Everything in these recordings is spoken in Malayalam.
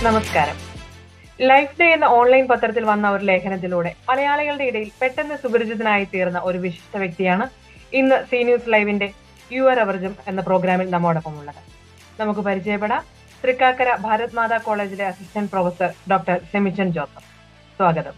നമസ്കാരം ലൈഫ് ഡേ എന്ന ഓൺലൈൻ പത്രത്തിൽ വന്ന ഒരു ലേഖനത്തിലൂടെ മലയാളികളുടെ ഇടയിൽ പെട്ടെന്ന് സുപരിചിതനായി തീർന്ന ഒരു വിശിഷ്ട വ്യക്തിയാണ് ഇന്ന് സി ന്യൂസ് ലൈവിന്റെ യുവർ അവർജം എന്ന പ്രോഗ്രാമിൽ നമ്മോടൊപ്പം ഉള്ളത് നമുക്ക് പരിചയപ്പെടാം തൃക്കാക്കര ഭാരത് മാതാ കോളേജിലെ assistant professor doctor Semichan Joseph സ്വാഗതം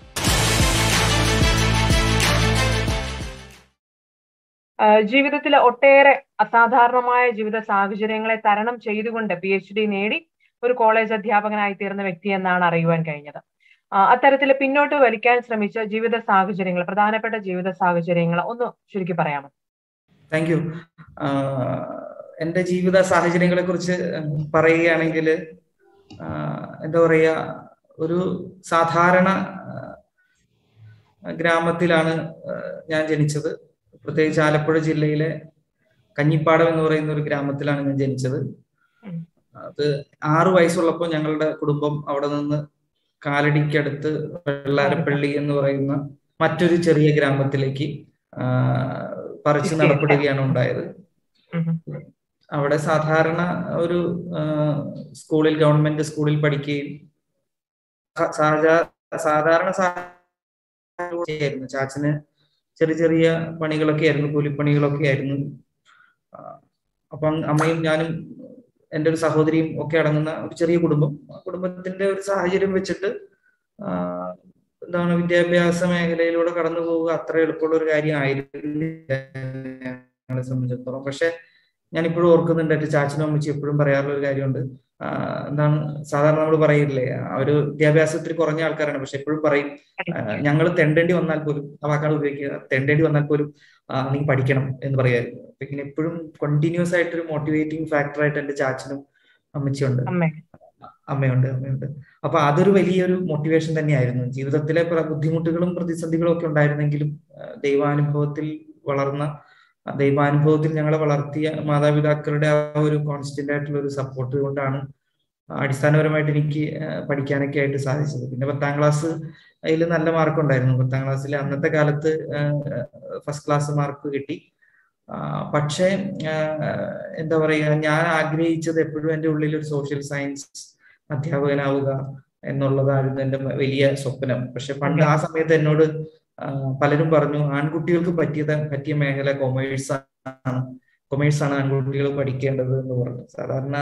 ആഹ് ജീവിതത്തിലെ ഒട്ടേറെ അസാധാരണമായ ജീവിത സാഹചര്യങ്ങളെ തരണം ചെയ്തുകൊണ്ട് പി എച്ച് ഡി നേടി ഒരു കോളേജ് അധ്യാപകനായി തീർന്ന വ്യക്തി എന്നാണ് അറിയുവാൻ കഴിഞ്ഞത് ആഹ് അത്തരത്തിൽ പിന്നോട്ട് വലിക്കാൻ ശ്രമിച്ച ജീവിത സാഹചര്യങ്ങൾ പ്രധാനപ്പെട്ട ജീവിത സാഹചര്യങ്ങൾ ഒന്ന് ചുരുക്കി പറയാമോ താങ്ക് യു എൻ്റെ ജീവിത സാഹചര്യങ്ങളെ കുറിച്ച് പറയുകയാണെങ്കിൽ എന്താ പറയുക ഒരു സാധാരണ ഗ്രാമത്തിലാണ് ഞാൻ ജനിച്ചത് പ്രത്യേകിച്ച് ആലപ്പുഴ ജില്ലയിലെ കഞ്ഞിപ്പാടം എന്ന് പറയുന്ന ഒരു ഗ്രാമത്തിലാണ് ഞാൻ ജനിച്ചത് അത് ആറു വയസ്സുള്ളപ്പോൾ ഞങ്ങളുടെ കുടുംബം അവിടെ നിന്ന് കാലടിക്കടുത്ത് വെള്ളാരപ്പള്ളി എന്ന് പറയുന്ന മറ്റൊരു ചെറിയ ഗ്രാമത്തിലേക്ക് പറിച്ചു നടപ്പെടുകയാണ് ഉണ്ടായത് അവിടെ സാധാരണ ഒരു സ്കൂളിൽ ഗവൺമെന്റ് സ്കൂളിൽ പഠിക്കുകയും സാധാരണ ചാച്ചന് ചെറിയ ചെറിയ പണികളൊക്കെ ആയിരുന്നു കൂലിപ്പണികളൊക്കെ ആയിരുന്നു അപ്പം അമ്മയും ഞാനും എൻ്റെ ഒരു സഹോദരിയും ഒക്കെ അടങ്ങുന്ന ഒരു ചെറിയ കുടുംബം ആ കുടുംബത്തിന്റെ ഒരു സാഹചര്യം വെച്ചിട്ട് എന്താണ് വിദ്യാഭ്യാസ മേഖലയിലൂടെ കടന്നു പോവുക അത്ര എളുപ്പമുള്ള ഒരു കാര്യമായിരുന്നില്ല ഞങ്ങളെ സംബന്ധിച്ചിടത്തോളം പക്ഷെ ഞാൻ ഇപ്പോഴും ഓർക്കുന്നുണ്ട് എൻ്റെ ചാച്ചനും അമ്മച്ചി എപ്പോഴും പറയാറുള്ള ഒരു കാര്യമുണ്ട് എന്താണ് സാധാരണ നമ്മൾ പറയില്ലേ ഒരു വിദ്യാഭ്യാസത്തിൽ കുറഞ്ഞ ആൾക്കാരാണ് പക്ഷെ എപ്പോഴും പറയും ഞങ്ങൾ തെണ്ടേണ്ടി വന്നാൽ പോലും ആ വാക്കാണ് ഉപയോഗിക്കുക തെണ്ടേണ്ടി വന്നാൽ പോലും നീ പഠിക്കണം എന്ന് പറയായിരുന്നു അപ്പൊ ഇങ്ങനെ എപ്പോഴും കണ്ടിന്യൂസ് ആയിട്ട് ഒരു മോട്ടിവേറ്റിംഗ് ഫാക്ടർ ആയിട്ട് എൻ്റെ ചാച്ചനും അമ്മച്ചിയുണ്ട് അമ്മയുണ്ട് അമ്മയുണ്ട് അപ്പൊ അതൊരു വലിയൊരു മോട്ടിവേഷൻ തന്നെയായിരുന്നു ജീവിതത്തിലെ ബുദ്ധിമുട്ടുകളും പ്രതിസന്ധികളും ഒക്കെ ഉണ്ടായിരുന്നെങ്കിലും ദൈവാനുഭവത്തിൽ വളർന്ന ദൈവാനുഭവത്തിൽ ഞങ്ങളെ വളർത്തിയ മാതാപിതാക്കളുടെ ആ ഒരു കോൺസ്റ്റന്റ് ആയിട്ടുള്ള ഒരു സപ്പോർട്ട് കൊണ്ടാണ് അടിസ്ഥാനപരമായിട്ട് എനിക്ക് പഠിക്കാനൊക്കെ ആയിട്ട് സാധിച്ചത് പിന്നെ പത്താം ക്ലാസ് അതിൽ നല്ല മാർക്ക് ഉണ്ടായിരുന്നു പത്താം ക്ലാസ്സിൽ അന്നത്തെ കാലത്ത് ഫസ്റ്റ് ക്ലാസ് മാർക്ക് കിട്ടി പക്ഷേ എന്താ പറയുക ഞാൻ ആഗ്രഹിച്ചത് എപ്പോഴും എൻ്റെ ഉള്ളിൽ ഒരു സോഷ്യൽ സയൻസ് അധ്യാപകനാവുക എന്നുള്ളതായിരുന്നു എൻ്റെ വലിയ സ്വപ്നം പക്ഷെ പണ്ട് ആ സമയത്ത് എന്നോട് പലരും പറഞ്ഞു ആൺകുട്ടികൾക്ക് പറ്റിയത് പറ്റിയ മേഖല കൊമേഴ്സ് ആണ് കൊമേഴ്സ് ആണ് ആൺകുട്ടികൾ പഠിക്കേണ്ടത് എന്ന് പറഞ്ഞു സാധാരണ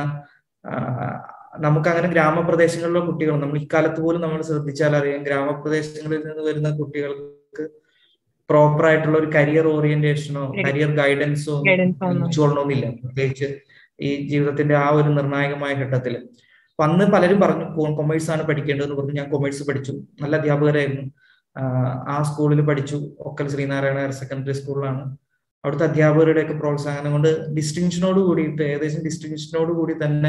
നമുക്ക് അങ്ങനെ ഗ്രാമപ്രദേശങ്ങളിലെ കുട്ടികൾ നമ്മൾ ഇക്കാലത്ത് പോലും നമ്മൾ ശ്രദ്ധിച്ചാൽ അറിയാം ഗ്രാമപ്രദേശങ്ങളിൽ നിന്ന് വരുന്ന കുട്ടികൾക്ക് പ്രോപ്പർ ആയിട്ടുള്ള ഒരു കരിയർ ഓറിയന്റേഷനോ കരിയർ ഗൈഡൻസോ ലഭിച്ചുകൊള്ളണമെന്നില്ല പ്രത്യേകിച്ച് ഈ ജീവിതത്തിന്റെ ആ ഒരു നിർണായകമായ ഘട്ടത്തിൽ അപ്പൊ അന്ന് പലരും പറഞ്ഞു കൊമേഴ്സ് ആണ് പഠിക്കേണ്ടതെന്ന് പറഞ്ഞു ഞാൻ കൊമേഴ്സ് പഠിച്ചു നല്ല അധ്യാപകരായിരുന്നു ആ സ്കൂളിൽ പഠിച്ചു ഒക്കൽ ശ്രീനാരായണ ഹയർ സെക്കൻഡറി സ്കൂളിലാണ് അവിടുത്തെ അധ്യാപകരുടെ ഒക്കെ പ്രോത്സാഹനം കൊണ്ട് ഡിസ്റ്റിങ്ഷനോട് കൂടിയിട്ട് ഏകദേശം ഡിസ്റ്റിങ്ഷനോട് കൂടി തന്നെ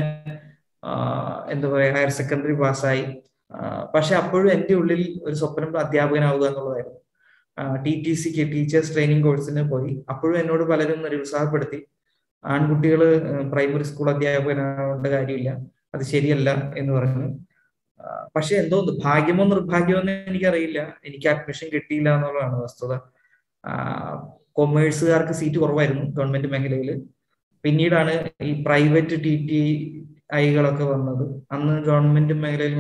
എന്താ പറയുക ഹയർ സെക്കൻഡറി പാസ്സായി പക്ഷെ അപ്പോഴും എൻ്റെ ഉള്ളിൽ ഒരു സ്വപ്നം അധ്യാപകനാവുക എന്നുള്ളതായിരുന്നു ടി ടി സിക്ക് ടീച്ചേഴ്സ് ട്രെയിനിങ് കോഴ്സിന് പോയി അപ്പോഴും എന്നോട് പലരും നിരുത്സാഹപ്പെടുത്തി ആൺകുട്ടികൾ പ്രൈമറി സ്കൂൾ അധ്യാപകനാവേണ്ട കാര്യമില്ല അത് ശരിയല്ല എന്ന് പറഞ്ഞു പക്ഷെ എന്തോ ഭാഗ്യമോ നിർഭാഗ്യമോ എന്ന് എനിക്കറിയില്ല എനിക്ക് അഡ്മിഷൻ കിട്ടിയില്ല എന്നുള്ളതാണ് വസ്തുത കൊമേഴ്സുകാർക്ക് സീറ്റ് കുറവായിരുന്നു ഗവൺമെന്റ് മേഖലയിൽ പിന്നീടാണ് ഈ പ്രൈവറ്റ് ടി ടി ഐകളൊക്കെ വന്നത് അന്ന് ഗവൺമെന്റ് മേഖലയിൽ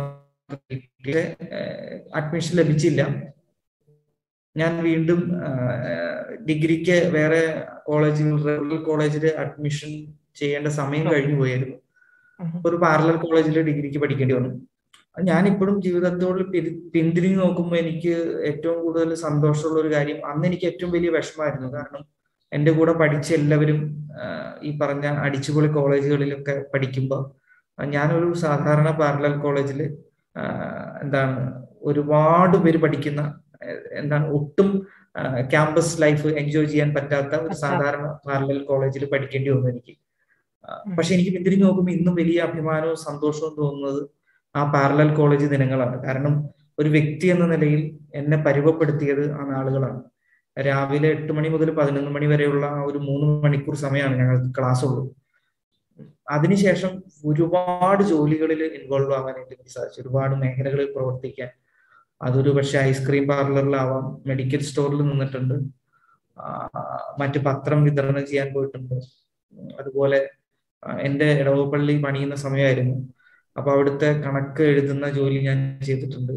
അഡ്മിഷൻ ലഭിച്ചില്ല ഞാൻ വീണ്ടും ഡിഗ്രിക്ക് വേറെ കോളേജിൽ റെഗുലർ കോളേജിൽ അഡ്മിഷൻ ചെയ്യേണ്ട സമയം കഴിഞ്ഞു പോയായിരുന്നു ഒരു പാരലൽ കോളേജിൽ ഡിഗ്രിക്ക് പഠിക്കേണ്ടി വന്നു ഞാൻ ഇപ്പോഴും ജീവിതത്തോട് പിന്തിരിഞ്ഞു നോക്കുമ്പോൾ എനിക്ക് ഏറ്റവും കൂടുതൽ സന്തോഷമുള്ള ഒരു കാര്യം അന്ന് എനിക്ക് ഏറ്റവും വലിയ വിഷമമായിരുന്നു കാരണം എൻ്റെ കൂടെ പഠിച്ച എല്ലാവരും ഈ പറഞ്ഞ അടിച്ചുപൊളി കോളേജുകളിലൊക്കെ പഠിക്കുമ്പോൾ ഞാനൊരു സാധാരണ പാരലൽ കോളേജിൽ എന്താണ് ഒരുപാട് പേര് പഠിക്കുന്ന എന്താണ് ഒട്ടും ക്യാമ്പസ് ലൈഫ് എൻജോയ് ചെയ്യാൻ പറ്റാത്ത ഒരു സാധാരണ പാരലൽ കോളേജിൽ പഠിക്കേണ്ടി വന്നു എനിക്ക് പക്ഷെ എനിക്ക് പിന്തിരിഞ്ഞു നോക്കുമ്പോൾ ഇന്നും വലിയ അഭിമാനവും സന്തോഷവും തോന്നുന്നത് ആ പാരലൽ കോളേജ് ദിനങ്ങളാണ് കാരണം ഒരു വ്യക്തി എന്ന നിലയിൽ എന്നെ പരുവപ്പെടുത്തിയത് ആ നാളുകളാണ് രാവിലെ എട്ട് മണി മുതൽ പതിനൊന്ന് മണി വരെയുള്ള ആ ഒരു മൂന്ന് മണിക്കൂർ സമയമാണ് ഞങ്ങൾക്ക് ക്ലാസ് ഉള്ളൂ അതിനുശേഷം ഒരുപാട് ജോലികളിൽ ഇൻവോൾവ് ആവാനായിട്ട് എനിക്ക് സാധിച്ചു ഒരുപാട് മേഖലകളിൽ പ്രവർത്തിക്കാൻ അതൊരു പക്ഷെ ഐസ്ക്രീം പാർലറിലാവാം മെഡിക്കൽ സ്റ്റോറിൽ നിന്നിട്ടുണ്ട് മറ്റ് പത്രം വിതരണം ചെയ്യാൻ പോയിട്ടുണ്ട് അതുപോലെ എന്റെ ഇടവപ്പള്ളി പണിയുന്ന സമയമായിരുന്നു അപ്പൊ അവിടുത്തെ കണക്ക് എഴുതുന്ന ജോലി ഞാൻ ചെയ്തിട്ടുണ്ട്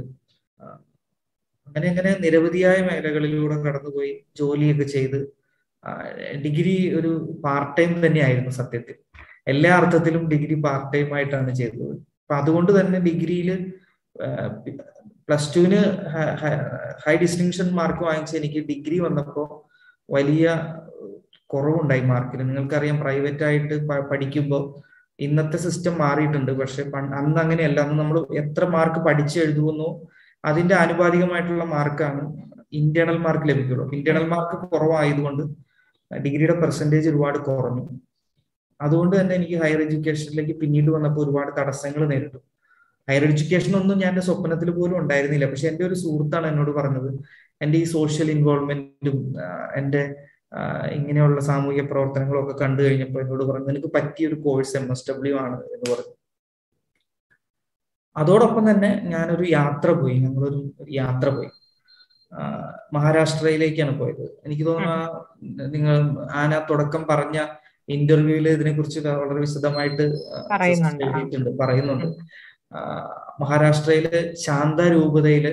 അങ്ങനെ അങ്ങനെ നിരവധിയായ മേഖലകളിലൂടെ കടന്നുപോയി ജോലിയൊക്കെ ചെയ്ത് ഡിഗ്രി ഒരു പാർട്ട് ടൈം തന്നെയായിരുന്നു സത്യത്തിൽ എല്ലാ അർത്ഥത്തിലും ഡിഗ്രി പാർട്ട് ടൈം ആയിട്ടാണ് ചെയ്തത് അപ്പൊ അതുകൊണ്ട് തന്നെ ഡിഗ്രിയിൽ പ്ലസ് ടുവിന് ഹൈ ഡിസ്റ്റിങ്ഷൻ മാർക്ക് വാങ്ങിച്ച എനിക്ക് ഡിഗ്രി വന്നപ്പോൾ വലിയ കുറവുണ്ടായി മാർക്കിൽ നിങ്ങൾക്കറിയാം പ്രൈവറ്റ് ആയിട്ട് പഠിക്കുമ്പോൾ ഇന്നത്തെ സിസ്റ്റം മാറിയിട്ടുണ്ട് പക്ഷെ അന്ന് അങ്ങനെയല്ല അന്ന് നമ്മൾ എത്ര മാർക്ക് പഠിച്ചെഴുതുമെന്നോ അതിന്റെ ആനുപാതികമായിട്ടുള്ള മാർക്കാണ് ഇന്റേണൽ മാർക്ക് ലഭിക്കുള്ളൂ ഇന്റേണൽ മാർക്ക് കുറവായതുകൊണ്ട് ഡിഗ്രിയുടെ പെർസെൻറ്റേജ് ഒരുപാട് കുറഞ്ഞു അതുകൊണ്ട് തന്നെ എനിക്ക് ഹയർ എഡ്യൂക്കേഷനിലേക്ക് പിന്നീട് വന്നപ്പോൾ ഒരുപാട് തടസ്സങ്ങൾ നേരിട്ടു ഹയർ എഡ്യൂക്കേഷൻ ഒന്നും ഞാൻ എന്റെ സ്വപ്നത്തിൽ പോലും ഉണ്ടായിരുന്നില്ല പക്ഷെ എന്റെ ഒരു സുഹൃത്താണ് എന്നോട് പറഞ്ഞത് എന്റെ ഈ സോഷ്യൽ ഇൻവോൾവ്മെന്റും എന്റെ ഇങ്ങനെയുള്ള സാമൂഹിക പ്രവർത്തനങ്ങളും ഒക്കെ കണ്ടു കഴിഞ്ഞപ്പോൾ എന്നോട് പറഞ്ഞു നിനക്ക് പറ്റിയ ഒരു കോഴ്സ് എം എസ് ഡബ്ല്യു ആണ് എന്ന് പറഞ്ഞു അതോടൊപ്പം തന്നെ ഞാനൊരു യാത്ര പോയി ഞങ്ങളൊരു യാത്ര പോയി മഹാരാഷ്ട്രയിലേക്കാണ് പോയത് എനിക്ക് തോന്നുന്നു നിങ്ങൾ ആന തുടക്കം പറഞ്ഞ ഇന്റർവ്യൂവിൽ ഇതിനെ കുറിച്ച് വളരെ വിശദമായിട്ട് എഴുതിയിട്ടുണ്ട് പറയുന്നുണ്ട് മഹാരാഷ്ട്രയില് ശാന്ത രൂപതയില്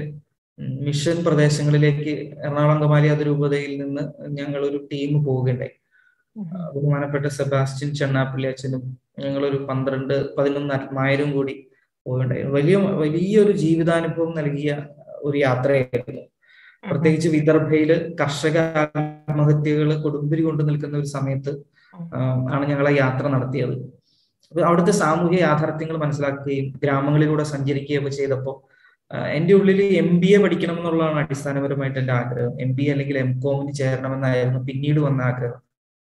മിഷൻ പ്രദേശങ്ങളിലേക്ക് എറണാകുളം കമാലി അതിരൂപതയിൽ നിന്ന് ഞങ്ങൾ ഒരു ടീം പോവുകയുണ്ടായി ബഹുമാനപ്പെട്ട സെബാസ്റ്റ്യൻ ചെണ്ണാപ്പള്ളി അച്ഛനും ഞങ്ങളൊരു പന്ത്രണ്ട് പതിനൊന്ന് ആത്മായിരം കൂടി പോവുകയുണ്ടായി വലിയ വലിയൊരു ജീവിതാനുഭവം നൽകിയ ഒരു യാത്രയായിരുന്നു പ്രത്യേകിച്ച് വിദർഭയില് കർഷക ആത്മഹത്യകൾ കൊടുമ്പിരി കൊണ്ട് നിൽക്കുന്ന ഒരു സമയത്ത് ആണ് ഞങ്ങൾ ആ യാത്ര നടത്തിയത് അവിടുത്തെ സാമൂഹിക യാഥാർത്ഥ്യങ്ങൾ മനസ്സിലാക്കുകയും ഗ്രാമങ്ങളിലൂടെ സഞ്ചരിക്കുകയൊക്കെ ചെയ്തപ്പോൾ എന്റെ ഉള്ളിൽ എം ബി എ പഠിക്കണം എന്നുള്ളതാണ് അടിസ്ഥാനപരമായിട്ട് എന്റെ ആഗ്രഹം എം ബി എ അല്ലെങ്കിൽ എം കോമിന് ചേരണമെന്നായിരുന്നു പിന്നീട് വന്ന ആഗ്രഹം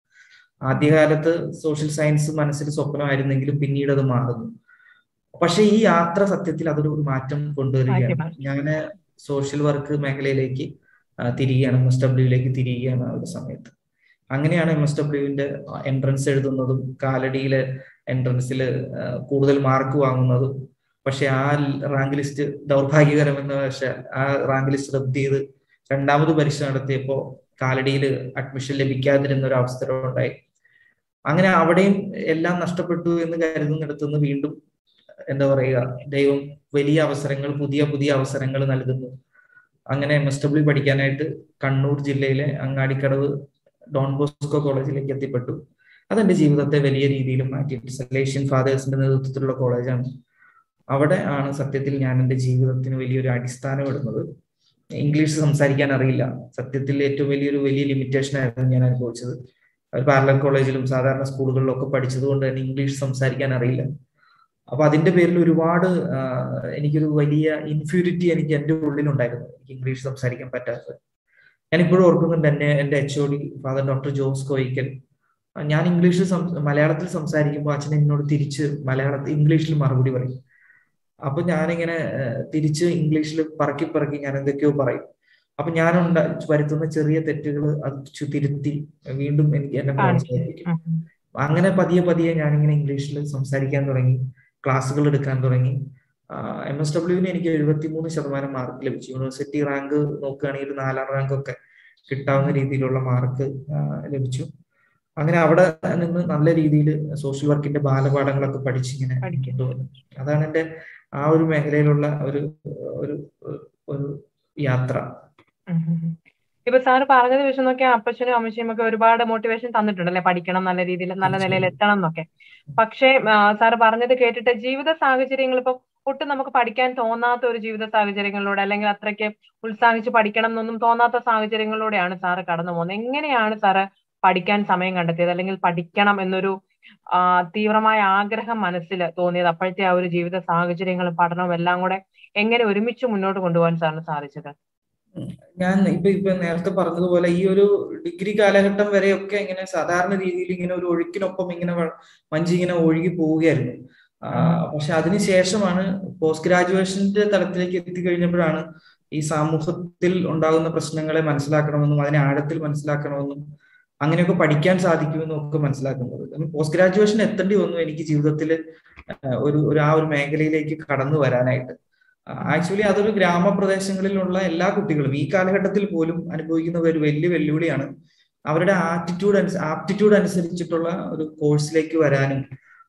ആദ്യകാലത്ത് സോഷ്യൽ സയൻസ് മനസ്സിൽ സ്വപ്നമായിരുന്നെങ്കിലും പിന്നീട് അത് മാറുന്നു പക്ഷെ ഈ യാത്ര സത്യത്തിൽ അതൊരു മാറ്റം കൊണ്ടുവരികയാണ് ഞാൻ സോഷ്യൽ വർക്ക് മേഖലയിലേക്ക് തിരികെയാണ് എം എസ് ഡബ്ല്യൂയിലേക്ക് തിരികെയാണ് ആ ഒരു സമയത്ത് അങ്ങനെയാണ് എം എസ് ഡബ്ല്യുവിന്റെ എൻട്രൻസ് എഴുതുന്നതും കാലടിയിലെ എൻട്രൻസിൽ കൂടുതൽ മാർക്ക് വാങ്ങുന്നതും പക്ഷെ ആ റാങ്ക് ലിസ്റ്റ് ദൗർഭാഗ്യകരമെന്ന് പക്ഷെ ആ റാങ്ക് ലിസ്റ്റ് റദ്ദ് ചെയ്ത് രണ്ടാമത് പരീക്ഷ നടത്തിയപ്പോൾ കാലടിയിൽ അഡ്മിഷൻ ലഭിക്കാതിരുന്ന ഒരു അവസരം ഉണ്ടായി അങ്ങനെ അവിടെയും എല്ലാം നഷ്ടപ്പെട്ടു എന്ന് കരുതുന്നിടത്തുനിന്ന് വീണ്ടും എന്താ പറയുക ദൈവം വലിയ അവസരങ്ങൾ പുതിയ പുതിയ അവസരങ്ങൾ നൽകുന്നു അങ്ങനെ എം എസ് ഡബ്ല്യു പഠിക്കാനായിട്ട് കണ്ണൂർ ജില്ലയിലെ അങ്ങാടിക്കടവ് ഡോൺ ബോസ്കോ കോളേജിലേക്ക് എത്തിപ്പെട്ടു അതെന്റെ ജീവിതത്തെ വലിയ രീതിയിൽ മാറ്റി സലേഷ്യൻ ഫാദേഴ്സിന്റെ നേതൃത്വത്തിലുള്ള കോളേജാണ് അവിടെ ആണ് സത്യത്തിൽ ഞാൻ എൻ്റെ ജീവിതത്തിന് വലിയൊരു അടിസ്ഥാനം ഇടുന്നത് ഇംഗ്ലീഷ് സംസാരിക്കാൻ അറിയില്ല സത്യത്തിൽ ഏറ്റവും വലിയൊരു വലിയ ലിമിറ്റേഷൻ ആയിരുന്നു ഞാൻ അനുഭവിച്ചത് പാരലൽ കോളേജിലും സാധാരണ സ്കൂളുകളിലും ഒക്കെ പഠിച്ചത് കൊണ്ട് തന്നെ ഇംഗ്ലീഷ് സംസാരിക്കാൻ അറിയില്ല അപ്പൊ അതിന്റെ പേരിൽ ഒരുപാട് എനിക്കൊരു വലിയ ഇൻഫ്യൂരിറ്റി എനിക്ക് എൻ്റെ ഉള്ളിലുണ്ടായിരുന്നു എനിക്ക് ഇംഗ്ലീഷ് സംസാരിക്കാൻ പറ്റാത്തത് ഞാൻ ഇപ്പോഴും ഓർക്കുന്നുണ്ട് എന്നെ എൻ്റെ H O D father doctor Jose Koikkal ഞാൻ ഇംഗ്ലീഷിൽ മലയാളത്തിൽ സംസാരിക്കുമ്പോൾ അച്ഛൻ എന്നോട് തിരിച്ച് മലയാളത്തിൽ ഇംഗ്ലീഷിൽ മറുപടി പറയും അപ്പൊ ഞാനിങ്ങനെ തിരിച്ച് ഇംഗ്ലീഷിൽ പറക്കി പറക്കി ഞാൻ എന്തൊക്കെയോ പറയും അപ്പൊ ഞാൻ ഉണ്ട വരുത്തുന്ന ചെറിയ തെറ്റുകൾ അത് തിരുത്തി വീണ്ടും എനിക്ക് എന്നെ പ്രോത്സാഹിപ്പിക്കും അങ്ങനെ പതിയെ പതിയെ ഞാനിങ്ങനെ ഇംഗ്ലീഷിൽ സംസാരിക്കാൻ തുടങ്ങി ക്ലാസ്സുകൾ എടുക്കാൻ തുടങ്ങി എം എസ് ഡബ്ല്യുവിന് എനിക്ക് എഴുപത്തിമൂന്ന് ശതമാനം മാർക്ക് ലഭിച്ചു യൂണിവേഴ്സിറ്റി റാങ്ക് നോക്കുകയാണെങ്കിൽ നാലാം റാങ്ക് ഒക്കെ കിട്ടാവുന്ന രീതിയിലുള്ള മാർക്ക് ലഭിച്ചു അങ്ങനെ അവിടെ നിന്ന് നല്ല രീതിയിൽ സോഷ്യൽ വർക്കിന്റെ ബാലപാഠങ്ങളൊക്കെ പഠിച്ചിങ്ങനെ കൊണ്ടുവന്നു അതാണ് എന്റെ ആ ഒരു മേഖലയിലുള്ള ഒരു ഒരു ഒരു യാത്ര ഇപ്പൊ സാറ് പറഞ്ഞത് വെച്ച് നോക്കിയാൽ അപ്പച്ചനും അമ്മച്ചിയും ഒക്കെ ഒരുപാട് മോട്ടിവേഷൻ തന്നിട്ടുണ്ട് അല്ലെ പഠിക്കണം നല്ല രീതിയിൽ നല്ല നിലയിൽ എത്തണം എന്നൊക്കെ പക്ഷേ സാറ് പറഞ്ഞത് കേട്ടിട്ട് ജീവിത സാഹചര്യങ്ങൾ ഇപ്പൊ ഒട്ടും നമുക്ക് പഠിക്കാൻ തോന്നാത്ത ഒരു ജീവിത സാഹചര്യങ്ങളിലൂടെ അല്ലെങ്കിൽ അത്രയ്ക്ക് ഉത്സാഹിച്ച് പഠിക്കണം എന്നൊന്നും തോന്നാത്ത സാഹചര്യങ്ങളിലൂടെയാണ് സാറ് കടന്നു പോകുന്നത് എങ്ങനെയാണ് സാറ് പഠിക്കാൻ സമയം കണ്ടെത്തിയത് അല്ലെങ്കിൽ പഠിക്കണം എന്നൊരു ആ തീവ്രമായ ആഗ്രഹം മനസ്സിൽ തോന്നിയത് അപ്പോഴത്തെ ആ ഒരു ജീവിത സാഹചര്യങ്ങളും പഠനവും എല്ലാം കൂടെ എങ്ങനെ ഒരുമിച്ച് മുന്നോട്ട് കൊണ്ടുപോകാൻ സാറിന് സാധിച്ചത് ഞാൻ ഇപ്പൊ ഇപ്പൊ നേരത്തെ പറഞ്ഞതുപോലെ ഈ ഒരു ഡിഗ്രി കാലഘട്ടം വരെയൊക്കെ ഇങ്ങനെ സാധാരണ രീതിയിൽ ഇങ്ങനെ ഒരു ഒഴുക്കിനൊപ്പം ഇങ്ങനെ മഞ്ചി ഇങ്ങനെ ഒഴുകി പോവുകയായിരുന്നു പക്ഷെ അതിനുശേഷമാണ് പോസ്റ്റ് ഗ്രാജുവേഷന്റെ തലത്തിലേക്ക് എത്തിക്കഴിഞ്ഞപ്പോഴാണ് ഈ സമൂഹത്തിൽ ഉണ്ടാകുന്ന പ്രശ്നങ്ങളെ മനസ്സിലാക്കണമെന്നും അതിനെ ആഴത്തിൽ മനസ്സിലാക്കണമെന്നും അങ്ങനെയൊക്കെ പഠിക്കാൻ സാധിക്കുമെന്നും ഒക്കെ മനസ്സിലാക്കുന്നത് പോസ്റ്റ് ഗ്രാജുവേഷൻ എത്തേണ്ടി വന്നു എനിക്ക് ജീവിതത്തിൽ ഒരു ഒരു ആ ഒരു മേഖലയിലേക്ക് കടന്നു വരാനായിട്ട് ആക്ച്വലി അതൊരു ഗ്രാമപ്രദേശങ്ങളിലുള്ള എല്ലാ കുട്ടികളും ഈ കാലഘട്ടത്തിൽ പോലും അനുഭവിക്കുന്ന ഒരു വലിയ വെല്ലുവിളിയാണ് അവരുടെ ആറ്റിറ്റ്യൂഡ് ആപ്റ്റിറ്റ്യൂഡ് അനുസരിച്ചിട്ടുള്ള ഒരു കോഴ്സിലേക്ക് വരാനും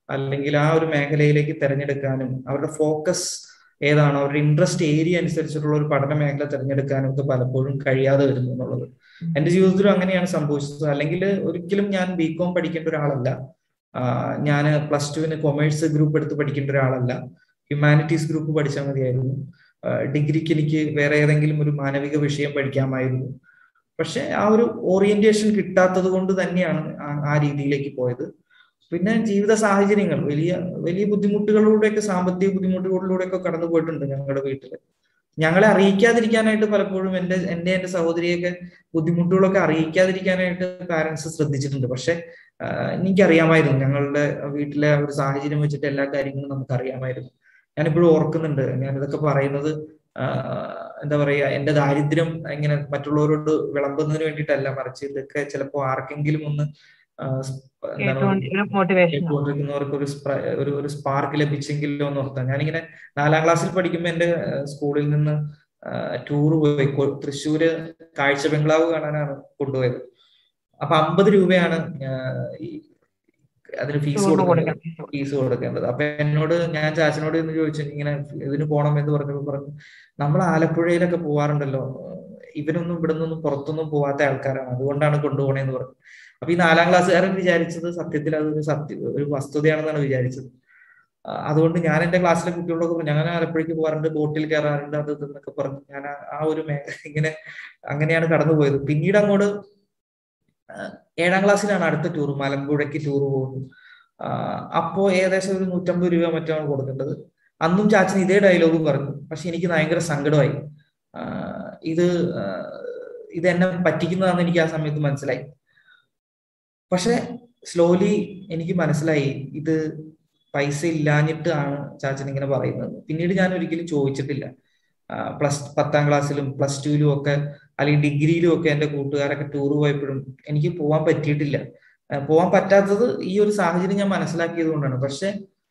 അല്ലെങ്കിൽ ആ ഒരു മേഖലയിലേക്ക് തിരഞ്ഞെടുക്കാനും അവരുടെ ഫോക്കസ് ഏതാണ് അവരുടെ ഇൻട്രസ്റ്റ് ഏരിയ അനുസരിച്ചിട്ടുള്ള ഒരു പഠന മേഖല തിരഞ്ഞെടുക്കാനും ഒക്കെ പലപ്പോഴും കഴിയാതെ വരുന്നു എന്നുള്ളത് എന്റെ ജീവിതത്തിലും അങ്ങനെയാണ് സംഭവിച്ചത് അല്ലെങ്കിൽ ഒരിക്കലും ഞാൻ ബി കോം പഠിക്കേണ്ട ഒരാളല്ല ഞാൻ പ്ലസ് ടുവിന് കൊമേഴ്സ് ഗ്രൂപ്പ് എടുത്ത് പഠിക്കേണ്ട ഒരാളല്ല ഹ്യൂമാനിറ്റീസ് ഗ്രൂപ്പ് പഠിച്ചാൽ മതിയായിരുന്നു ഡിഗ്രിക്ക് എനിക്ക് വേറെ ഏതെങ്കിലും ഒരു മാനവിക വിഷയം പഠിക്കാമായിരുന്നു പക്ഷെ ആ ഒരു ഓറിയന്റേഷൻ കിട്ടാത്തത് കൊണ്ട് തന്നെയാണ് ആ രീതിയിലേക്ക് പോയത് പിന്നെ ജീവിത സാഹചര്യങ്ങൾ വലിയ വലിയ ബുദ്ധിമുട്ടുകളിലൂടെയൊക്കെ സാമ്പത്തിക ബുദ്ധിമുട്ടുകളിലൂടെയൊക്കെ കടന്നു പോയിട്ടുണ്ട് ഞങ്ങളുടെ വീട്ടില് ഞങ്ങളെ അറിയിക്കാതിരിക്കാനായിട്ട് പലപ്പോഴും എന്റെ എന്റെ എന്റെ സഹോദരിയൊക്കെ ബുദ്ധിമുട്ടുകളൊക്കെ അറിയിക്കാതിരിക്കാനായിട്ട് പാരന്റ്സ് ശ്രദ്ധിച്ചിട്ടുണ്ട് പക്ഷെ എനിക്കറിയാമായിരുന്നു ഞങ്ങളുടെ വീട്ടിലെ ഒരു സാഹചര്യം വെച്ചിട്ട് എല്ലാ കാര്യങ്ങളും നമുക്ക് അറിയാമായിരുന്നു ഞാനിപ്പോഴും ഓർക്കുന്നുണ്ട് ഞാൻ ഇതൊക്കെ പറയുന്നത് എന്താ പറയാ എന്റെ ദാരിദ്ര്യം ഇങ്ങനെ മറ്റുള്ളവരോട് വിളമ്പുന്നതിന് വേണ്ടിയിട്ടല്ല മറിച്ച് ഇതൊക്കെ ചിലപ്പോ ആർക്കെങ്കിലും ഒന്ന് കേട്ടുകൊണ്ടിരിക്കുന്നവർക്ക് ഒരു ഒരു ഒരു സ്പാർക്ക് ലഭിച്ചെങ്കിലോ എന്ന് ഓർത്താൻ ഞാനിങ്ങനെ നാലാം ക്ലാസ്സിൽ പഠിക്കുമ്പോൾ എന്റെ സ്കൂളിൽ നിന്ന് ടൂർ പോയി തൃശ്ശൂര് കാഴ്ച ബംഗ്ലാവ് കാണാനാണ് കൊണ്ടുപോയത് അപ്പൊ അമ്പത് രൂപയാണ് ഈ അതിന് ഫീസ് കൊടുക്കേണ്ടത് ഫീസ് കൊടുക്കേണ്ടത് അപ്പൊ എന്നോട് ഞാൻ ചാച്ചനോട് ഇന്ന് ചോദിച്ചു ഇങ്ങനെ ഇതിന് പോണം എന്ന് പറഞ്ഞപ്പോ പറഞ്ഞു നമ്മൾ ആലപ്പുഴയിലൊക്കെ പോവാറുണ്ടല്ലോ ഇവരൊന്നും ഇവിടെ നിന്നൊന്നും പുറത്തൊന്നും പോവാത്ത ആൾക്കാരാണ് അതുകൊണ്ടാണ് കൊണ്ടുപോകണേന്ന് പറഞ്ഞു അപ്പൊ ഈ നാലാം ക്ലാസ്സുകാരൻ വിചാരിച്ചത് സത്യത്തിൽ അതൊരു സത്യ ഒരു വസ്തുതയാണെന്നാണ് വിചാരിച്ചത് അതുകൊണ്ട് ഞാൻ എന്റെ ക്ലാസ്സിലെ കുട്ടികളൊക്കെ ഞാൻ ആലപ്പുഴയ്ക്ക് പോകാറുണ്ട് ബോട്ടിൽ കയറാറുണ്ട് അത് എന്നൊക്കെ പറഞ്ഞു ഞാൻ ആ ഒരു മേഖല ഇങ്ങനെ അങ്ങനെയാണ് കടന്നുപോയത് പിന്നീട് അങ്ങോട്ട് ഏഴാം ക്ലാസ്സിലാണ് അടുത്ത ടൂർ മലമ്പുഴയ്ക്ക് ടൂർ പോകുന്നു അപ്പോ ഏകദേശം ഒരു നൂറ്റമ്പത് രൂപ മറ്റാണ് കൊടുക്കേണ്ടത് അന്നും ചാച്ചൻ ഇതേ ഡയലോഗ് പറഞ്ഞു പക്ഷെ എനിക്ക് ഭയങ്കര സങ്കടമായി ഇത് ഇത് എന്നെ പറ്റിക്കുന്നതാണെന്ന് എനിക്ക് ആ സമയത്ത് മനസ്സിലായി പക്ഷെ സ്ലോലി എനിക്ക് മനസ്സിലായി ഇത് പൈസ ഇല്ലാഞ്ഞിട്ട് ആണ് ചാച്ചൻ ഇങ്ങനെ പറയുന്നത് പിന്നീട് ഞാൻ ഒരിക്കലും ചോദിച്ചിട്ടില്ല പ്ലസ് പത്താം ക്ലാസ്സിലും പ്ലസ് ടുവിലും ഒക്കെ അല്ലെങ്കിൽ ഡിഗ്രിയിലും ഒക്കെ എൻ്റെ കൂട്ടുകാരൊക്കെ ടൂർ പോയപ്പോഴും എനിക്ക് പോകാൻ പറ്റിയിട്ടില്ല പോകാൻ പറ്റാത്തത് ഈ ഒരു സാഹചര്യം ഞാൻ മനസ്സിലാക്കിയത് കൊണ്ടാണ് പക്ഷെ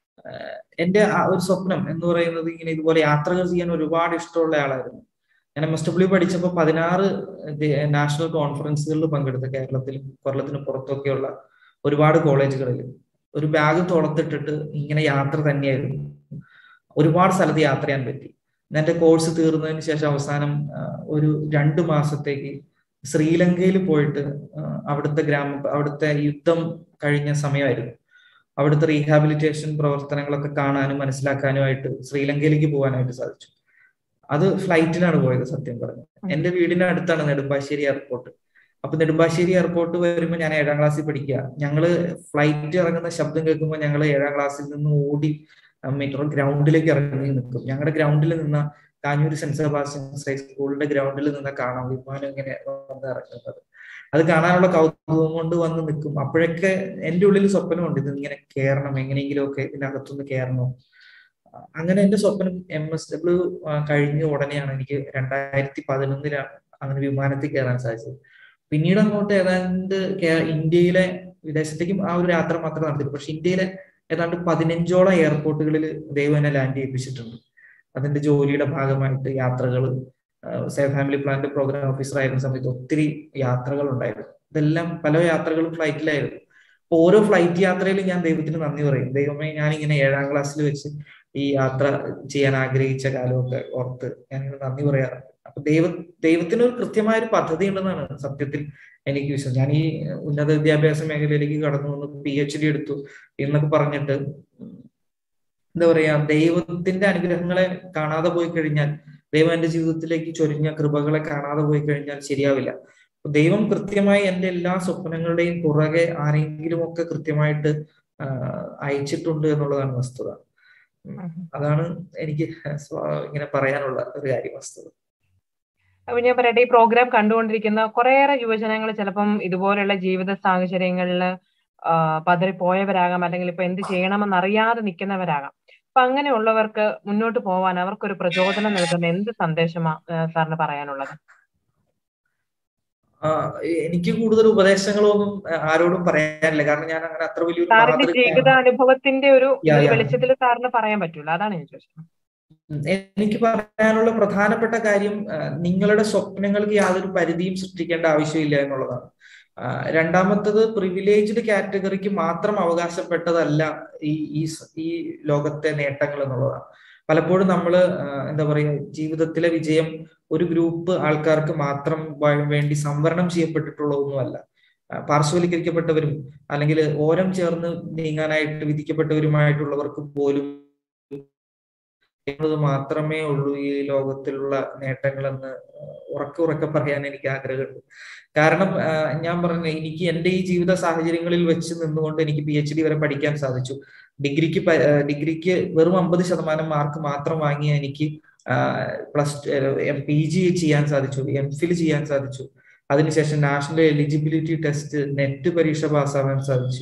എൻ്റെ ആ ഒരു സ്വപ്നം എന്ന് പറയുന്നത് ഇങ്ങനെ ഇതുപോലെ യാത്രകൾ ചെയ്യാൻ ഒരുപാട് ഇഷ്ടമുള്ള ആളായിരുന്നു ഞാൻ എം എസ് ഡബ്ല്യു പഠിച്ചപ്പോൾ പതിനാറ് നാഷണൽ കോൺഫറൻസുകളിൽ പങ്കെടുത്ത കേരളത്തിലും കേരളത്തിന് പുറത്തൊക്കെയുള്ള ഒരുപാട് കോളേജുകളിൽ ഒരു ബാഗ് തുറത്തിട്ടിട്ട് ഇങ്ങനെ യാത്ര തന്നെയായിരുന്നു ഒരുപാട് സ്ഥലത്ത് യാത്ര ചെയ്യാൻ പറ്റി എന്റെ കോഴ്സ് തീർന്നതിന് ശേഷം അവസാനം ഒരു രണ്ട് മാസത്തേക്ക് ശ്രീലങ്കയിൽ പോയിട്ട് അവിടുത്തെ ഗ്രാമ അവിടുത്തെ യുദ്ധം കഴിഞ്ഞ സമയമായിരുന്നു അവിടുത്തെ റീഹാബിലിറ്റേഷൻ പ്രവർത്തനങ്ങളൊക്കെ കാണാനും മനസ്സിലാക്കാനുമായിട്ട് ശ്രീലങ്കയിലേക്ക് പോകാനായിട്ട് സാധിച്ചു അത് ഫ്ലൈറ്റിലാണ് പോയത് സത്യം പറഞ്ഞു എന്റെ വീടിന്റെ അടുത്താണ് നെടുമ്പാശ്ശേരി എയർപോർട്ട് അപ്പൊ നെടുമ്പാശ്ശേരി എയർപോർട്ട് വരുമ്പോൾ ഞാൻ ഏഴാം ക്ലാസ്സിൽ പഠിക്കുക ഞങ്ങള് ഫ്ലൈറ്റ് ഇറങ്ങുന്ന ശബ്ദം കേൾക്കുമ്പോൾ ഞങ്ങൾ ഏഴാം ക്ലാസ്സിൽ നിന്ന് ഓടി മെട്രോ ഗ്രൗണ്ടിലേക്ക് ഇറങ്ങി നിൽക്കും ഞങ്ങളുടെ ഗ്രൗണ്ടിൽ നിന്ന കാഞ്ഞൂർ സെന്റ് സെബാസ്റ്റ്യൻ ഹൈസ്കൂളിന്റെ ഗ്രൗണ്ടിൽ നിന്ന് കാണാം വിമാനം ഇങ്ങനെ വന്ന് ഇറങ്ങുന്നത് അത് കാണാനുള്ള കൗതുകം കൊണ്ട് വന്ന് നിൽക്കും അപ്പോഴൊക്കെ എന്റെ ഉള്ളിൽ സ്വപ്നമുണ്ട് ഇത് ഇങ്ങനെ കയറണം എങ്ങനെയെങ്കിലും ഒക്കെ ഇതിനകത്തൊന്ന് കയറണോ അങ്ങനെ എന്റെ സ്വപ്നം എം എസ് ഡബ്ല്യു കഴിഞ്ഞ ഉടനെയാണ് എനിക്ക് രണ്ടായിരത്തി പതിനൊന്നിലാണ് അങ്ങനെ വിമാനത്തിൽ കയറാൻ സാധിച്ചത് പിന്നീട് അങ്ങോട്ട് ഏതാണ്ട് ഇന്ത്യയിലെ വിദേശത്തേക്കും ആ ഒരു യാത്ര മാത്രമേ നടത്തിയിട്ടു പക്ഷെ ഇന്ത്യയിലെ ഏതാണ്ട് പതിനഞ്ചോളം എയർപോർട്ടുകളിൽ ദൈവം എന്നെ ലാൻഡ് ചെയ്യിപ്പിച്ചിട്ടുണ്ട് അതിന്റെ ജോലിയുടെ ഭാഗമായിട്ട് യാത്രകൾ safe family plant program officer ആയിരുന്ന സമയത്ത് ഒത്തിരി യാത്രകൾ ഉണ്ടായിരുന്നു ഇതെല്ലാം പല യാത്രകളും ഫ്ലൈറ്റിലായിരുന്നു ഓരോ ഫ്ലൈറ്റ് യാത്രയിലും ഞാൻ ദൈവത്തിന് നന്ദി പറയും ദൈവമേ ഞാൻ ഇങ്ങനെ ഏഴാം ക്ലാസ്സിൽ വെച്ച് ഈ യാത്ര ചെയ്യാൻ ആഗ്രഹിച്ച കാലമൊക്കെ ഓർത്ത് ഞാൻ നന്ദി പറയാറുണ്ട് അപ്പൊ ദൈവ ദൈവത്തിന് ഒരു കൃത്യമായ ഒരു പദ്ധതി ഉണ്ടെന്നാണ് സത്യത്തിൽ എനിക്ക് വിശ്വാസം ഞാൻ ഈ ഉന്നത വിദ്യാഭ്യാസ മേഖലയിലേക്ക് കടന്നു വന്ന് പി എച്ച് ഡി എടുത്തു എന്നൊക്കെ പറഞ്ഞിട്ട് എന്താ പറയാ ദൈവത്തിന്റെ അനുഗ്രഹങ്ങളെ കാണാതെ പോയി കഴിഞ്ഞാൽ ദൈവം എന്റെ ജീവിതത്തിലേക്ക് ചൊരിഞ്ഞ കൃപകളെ കാണാതെ പോയി കഴിഞ്ഞാൽ ശരിയാവില്ല ദൈവം കൃത്യമായി എന്റെ എല്ലാ സ്വപ്നങ്ങളുടെയും പുറകെ ആരെങ്കിലും ഒക്കെ കൃത്യമായിട്ട് അയച്ചിട്ടുണ്ട് എന്നുള്ളതാണ് വസ്തുത അതാണ് എനിക്ക് ഇങ്ങനെ പറയാനുള്ള ഒരു കാര്യം വസ്തുത അപ്പൊ ഞാൻ പറയട്ടെ ഈ പ്രോഗ്രാം കണ്ടുകൊണ്ടിരിക്കുന്ന കുറേയേറെ യുവജനങ്ങൾ ചിലപ്പം ഇതുപോലെയുള്ള ജീവിത സാഹചര്യങ്ങളിൽ പതറിപ്പോയവരാകാം അല്ലെങ്കിൽ ഇപ്പൊ എന്ത് ചെയ്യണമെന്ന് അറിയാതെ നിൽക്കുന്നവരാകാം അപ്പൊ അങ്ങനെയുള്ളവർക്ക് മുന്നോട്ട് പോവാൻ അവർക്കൊരു പ്രചോദനം നൽകുന്ന എന്ത് സന്ദേശമാ സാറിന് പറയാനുള്ളത് എനിക്ക് കൂടുതൽ ഉപദേശങ്ങളൊന്നും ആരോടും പറയാനില്ല കാരണം ഞാൻ അങ്ങനെ അത്ര വലിയൊരു സാറിന്റെ ജീവിതാനുഭവത്തിന്റെ ഒരു വെളിച്ചത്തിൽ സാറിന് പറയാൻ പറ്റൂല അതാണ് ഞാൻ ചോദിച്ചത് എനിക്ക് പറയാനുള്ള പ്രധാനപ്പെട്ട കാര്യം നിങ്ങളുടെ സ്വപ്നങ്ങൾക്ക് യാതൊരു പരിധിയും സൃഷ്ടിക്കേണ്ട ആവശ്യമില്ല എന്നുള്ളതാണ് രണ്ടാമത്തത് പ്രിവിലേജ്ഡ് കാറ്റഗറിക്ക് മാത്രം അവകാശപ്പെട്ടതല്ല ഈ ഈ ഈ ലോകത്തെ നേട്ടങ്ങൾ എന്നുള്ളതാണ് പലപ്പോഴും നമ്മൾ എന്താ പറയുക ജീവിതത്തിലെ വിജയം ഒരു ഗ്രൂപ്പ് ആൾക്കാർക്ക് മാത്രം വേണ്ടി സംവരണം ചെയ്യപ്പെട്ടിട്ടുള്ള ഒന്നുമല്ല പാർശ്വവൽക്കരിക്കപ്പെട്ടവരും അല്ലെങ്കിൽ ഓരം ചേർന്ന് നീങ്ങാനായിട്ട് വിധിക്കപ്പെട്ടവരുമായിട്ടുള്ളവർക്ക് പോലും എന്നത് മാത്രമേ ഉള്ളൂ ഈ ലോകത്തിലുള്ള നേട്ടങ്ങളെന്ന് ഉറക്കെ ഉറക്കെ പറയാൻ എനിക്ക് ആഗ്രഹമുണ്ട് കാരണം ഞാൻ പറഞ്ഞ എനിക്ക് എൻ്റെ ഈ ജീവിത സാഹചര്യങ്ങളിൽ വെച്ച് നിന്നുകൊണ്ട് എനിക്ക് പി എച്ച് ഡി വരെ പഠിക്കാൻ സാധിച്ചു ഡിഗ്രിക്ക് ഡിഗ്രിക്ക് വെറും അമ്പത് ശതമാനം മാർക്ക് മാത്രം വാങ്ങിയ എനിക്ക് പ്ലസ് എം പി ജി ചെയ്യാൻ സാധിച്ചു എം ഫിൽ ചെയ്യാൻ സാധിച്ചു അതിനുശേഷം നാഷണൽ എലിജിബിലിറ്റി ടെസ്റ്റ് നെറ്റ് പരീക്ഷ പാസ്സാവാൻ സാധിച്ചു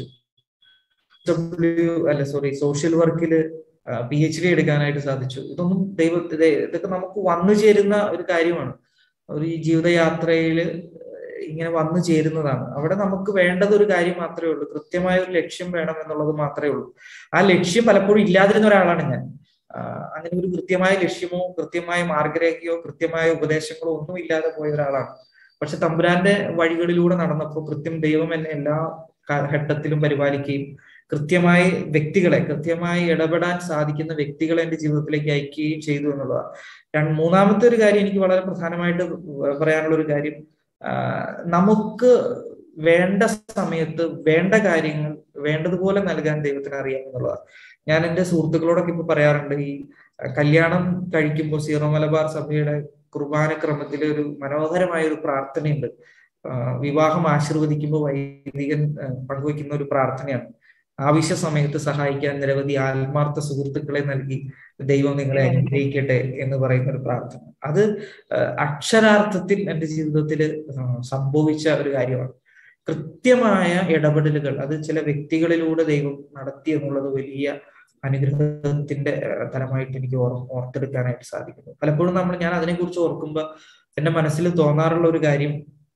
ഡബ്ല്യു അല്ല സോറി സോഷ്യൽ വർക്കില് പി എച്ച് ഡി എടുക്കാനായിട്ട് സാധിച്ചു ഇതൊന്നും ദൈവ ഇതൊക്കെ നമുക്ക് വന്നു ചേരുന്ന ഒരു കാര്യമാണ് ഒരു ഈ ജീവിതയാത്രയിൽ ഇങ്ങനെ വന്നു ചേരുന്നതാണ് അവിടെ നമുക്ക് വേണ്ടത് ഒരു കാര്യം മാത്രമേ ഉള്ളൂ കൃത്യമായ ഒരു ലക്ഷ്യം വേണം എന്നുള്ളത് മാത്രമേ ഉള്ളൂ ആ ലക്ഷ്യം പലപ്പോഴും ഇല്ലാതിരുന്ന ഒരാളാണ് ഞാൻ അങ്ങനെ ഒരു കൃത്യമായ ലക്ഷ്യമോ കൃത്യമായ മാർഗരേഖയോ കൃത്യമായ ഉപദേശങ്ങളോ ഒന്നും ഇല്ലാതെ പോയ ഒരാളാണ് പക്ഷെ തമ്പുരാന്റെ വഴികളിലൂടെ നടന്നപ്പോൾ കൃത്യം ദൈവം എന്നെ എല്ലാ ഘട്ടത്തിലും പരിപാലിക്കുകയും കൃത്യമായി വ്യക്തികളെ കൃത്യമായി ഇടപെടാൻ സാധിക്കുന്ന വ്യക്തികളെ എന്റെ ജീവിതത്തിലേക്ക് അയക്കുകയും ചെയ്തു എന്നുള്ളതാണ് മൂന്നാമത്തെ ഒരു കാര്യം എനിക്ക് വളരെ പ്രധാനമായിട്ട് പറയാനുള്ള ഒരു കാര്യം നമുക്ക് വേണ്ട സമയത്ത് വേണ്ട കാര്യങ്ങൾ വേണ്ടതുപോലെ നൽകാൻ ദൈവത്തിന് അറിയാം എന്നുള്ളതാണ് ഞാൻ എൻ്റെ സുഹൃത്തുക്കളോടൊക്കെ ഇപ്പൊ പറയാറുണ്ട് ഈ കല്യാണം കഴിക്കുമ്പോൾ സീറോ മലബാർ സഭയുടെ കുർബാന ക്രമത്തിൽ ഒരു മനോഹരമായ ഒരു പ്രാർത്ഥനയുണ്ട് വിവാഹം ആശീർവദിക്കുമ്പോൾ വൈദികൻ പങ്കുവയ്ക്കുന്ന ഒരു പ്രാർത്ഥനയാണ് ആവശ്യ സമയത്ത് സഹായിക്കാൻ നിരവധി ആത്മാർത്ഥ സുഹൃത്തുക്കളെ നൽകി ദൈവം നിങ്ങളെ അനുഗ്രഹിക്കട്ടെ എന്ന് പറയുന്ന ഒരു പ്രാർത്ഥന അത് അക്ഷരാർത്ഥത്തിൽ എൻ്റെ ജീവിതത്തിൽ സംഭവിച്ച ഒരു കാര്യമാണ് കൃത്യമായ ഇടപെടലുകൾ അത് ചില വ്യക്തികളിലൂടെ ദൈവം നടത്തി എന്നുള്ളത് വലിയ അനുഗ്രഹത്തിന്റെ തലമായിട്ട് എനിക്ക് ഓർ ഓർത്തെടുക്കാനായിട്ട് സാധിക്കുന്നു പലപ്പോഴും നമ്മൾ ഞാൻ അതിനെക്കുറിച്ച് ഓർക്കുമ്പോൾ എന്റെ മനസ്സിൽ തോന്നാറുള്ള ഒരു കാര്യം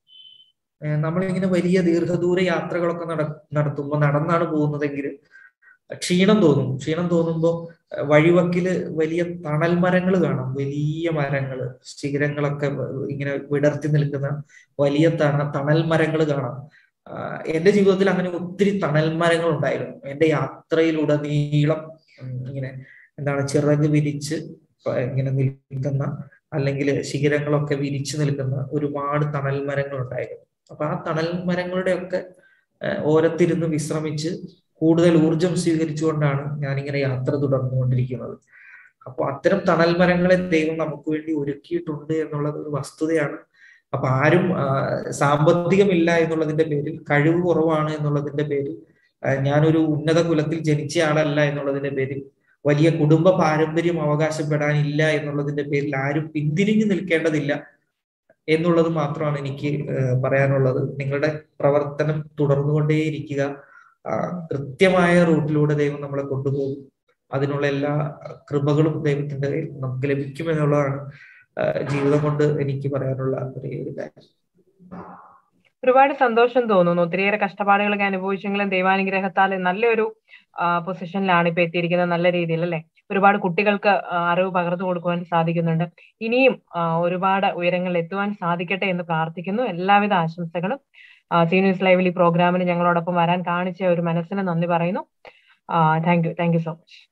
നമ്മളിങ്ങനെ വലിയ ദീർഘദൂര യാത്രകളൊക്കെ നട നടത്തുമ്പോൾ നടന്നാണ് പോകുന്നതെങ്കിൽ ക്ഷീണം തോന്നും ക്ഷീണം തോന്നുമ്പോൾ വഴിവക്കില് വലിയ തണൽ മരങ്ങൾ കാണാം വലിയ മരങ്ങൾ ശിഖരങ്ങളൊക്കെ ഇങ്ങനെ വിടർത്തി നിൽക്കുന്ന വലിയ തണ തണൽ മരങ്ങൾ കാണാം എന്റെ ജീവിതത്തിൽ അങ്ങനെ ഒത്തിരി തണൽ മരങ്ങൾ ഉണ്ടായിരുന്നു എന്റെ യാത്രയിലൂടെ നീളം ഇങ്ങനെ എന്താണ് ചിറക് വിരിച്ച് ഇങ്ങനെ നിൽക്കുന്ന അല്ലെങ്കിൽ ശിഖരങ്ങളൊക്കെ വിരിച്ചു നിൽക്കുന്ന ഒരുപാട് തണൽ മരങ്ങൾ ഉണ്ടായിരുന്നു അപ്പൊ ആ തണൽ മരങ്ങളുടെ ഒക്കെ ഓരത്തിരുന്ന് വിശ്രമിച്ച് കൂടുതൽ ഊർജം സ്വീകരിച്ചുകൊണ്ടാണ് ഞാനിങ്ങനെ യാത്ര തുടർന്നുകൊണ്ടിരിക്കുന്നത് അപ്പോൾ അത്തരം തണൽ മരങ്ങളെ ദൈവം നമുക്ക് വേണ്ടി ഒരുക്കിയിട്ടുണ്ട് എന്നുള്ളത് ഒരു വസ്തുതയാണ് അപ്പൊ ആരും സാമ്പത്തികമില്ല എന്നുള്ളതിന്റെ പേരിൽ കഴിവ് കുറവാണ് എന്നുള്ളതിന്റെ പേരിൽ ഞാനൊരു ഉന്നത കുലത്തിൽ ജനിച്ച ആളല്ല എന്നുള്ളതിന്റെ പേരിൽ വലിയ കുടുംബ പാരമ്പര്യം അവകാശപ്പെടാനില്ല എന്നുള്ളതിന്റെ പേരിൽ ആരും പിന്തിരിഞ്ഞു നിൽക്കേണ്ടതില്ല എന്നുള്ളത് മാത്രമാണ് എനിക്ക് പറയാനുള്ളത് നിങ്ങളുടെ പ്രവർത്തനം തുടർന്നുകൊണ്ടേയിരിക്കുക കൃത്യമായ റൂട്ടിലൂടെ ദൈവം നമ്മളെ കൊണ്ടുപോകും അതിനുള്ള എല്ലാ കൃപകളും ദൈവത്തിന്റെ നമുക്ക് ലഭിക്കും എന്നുള്ളതാണ് ജീവിതം കൊണ്ട് എനിക്ക് പറയാനുള്ള ഒരേ ഒരു കാര്യം ഒരുപാട് സന്തോഷം തോന്നുന്നു ഒത്തിരിയേറെ കഷ്ടപ്പാടുകളൊക്കെ അനുഭവിച്ചെങ്കിലും ദൈവാനുഗ്രഹത്താൽ നല്ലൊരു പൊസിഷനിലാണ് ഇപ്പൊ എത്തിയിരിക്കുന്നത് നല്ല രീതിയിൽ അല്ലെ ഒരുപാട് കുട്ടികൾക്ക് അറിവ് പകർന്നു കൊടുക്കുവാൻ സാധിക്കുന്നുണ്ട് ഇനിയും ഒരുപാട് ഉയരങ്ങളിൽ എത്തുവാൻ സാധിക്കട്ടെ എന്ന് പ്രാർത്ഥിക്കുന്നു എല്ലാവിധ ആശംസകളും സി ന്യൂസ് ലൈവിൽ ഈ പ്രോഗ്രാമിന് ഞങ്ങളോടൊപ്പം വരാൻ കാണിച്ച ഒരു മനസ്സിന് നന്ദി പറയുന്നു thank you thank you so much